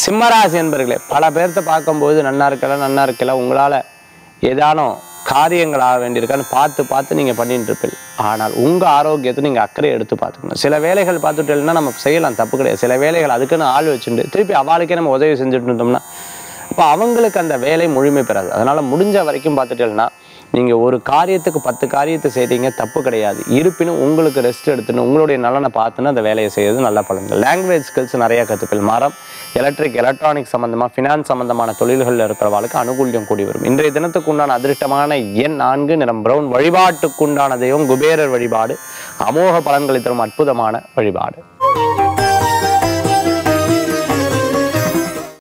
சிம்மராசி என்பர்களே பல பேர்த்த பார்க்கும்போது நன்னா இருக்கல நன்னா இருக்கல உங்களால் ஏதானும் காரியங்கள் ஆக வேண்டியிருக்கான்னு பார்த்து பார்த்து நீங்கள் பண்ணிட்டு இருப்பீங்க ஆனால் உங்கள் ஆரோக்கியத்தை நீங்கள் அக்கறை எடுத்து பார்த்துக்கணும் சில வேலைகள் பார்த்துட்டேன்னா நம்ம செய்யலாம் தப்பு கிடையாது சில வேலைகள் அதுக்குன்னு ஆள் வச்சுட்டு திருப்பி அவளுக்கே நம்ம உதவி செஞ்சுட்டு இருந்தோம்னா அப்போ அவங்களுக்கு அந்த வேலை முழுமை பெறாது அதனால் முடிஞ்ச வரைக்கும் பார்த்துட்டேன்னா நீங்கள் ஒரு காரியத்துக்கு பத்து காரியத்தை செய்கிறீங்க தப்பு கிடையாது இருப்பினும் உங்களுக்கு ரெஸ்ட் எடுத்துன்னு உங்களுடைய நலனை பார்த்துன்னு அந்த வேலையை செய்யறது நல்ல பலன்கள் லாங்குவேஜ் ஸ்கில்ஸ் நிறைய கற்றுப்பில் மரம் எலக்ட்ரிக் எலக்ட்ரானிக் சம்மந்தமாக ஃபினான்ஸ் சம்மந்தமான தொழில்களில் இருக்கிறவர்களுக்கு அனுகூல்யம் கூடி வரும் இன்றைய தினத்துக்கு உண்டான அதிர்ஷ்டமான எண் நான்கு நிறம் பிரவுன் வழிபாட்டுக்குண்டான தெய்வம் குபேரர் வழிபாடு அமோக பலன்களை தரும் அற்புதமான வழிபாடு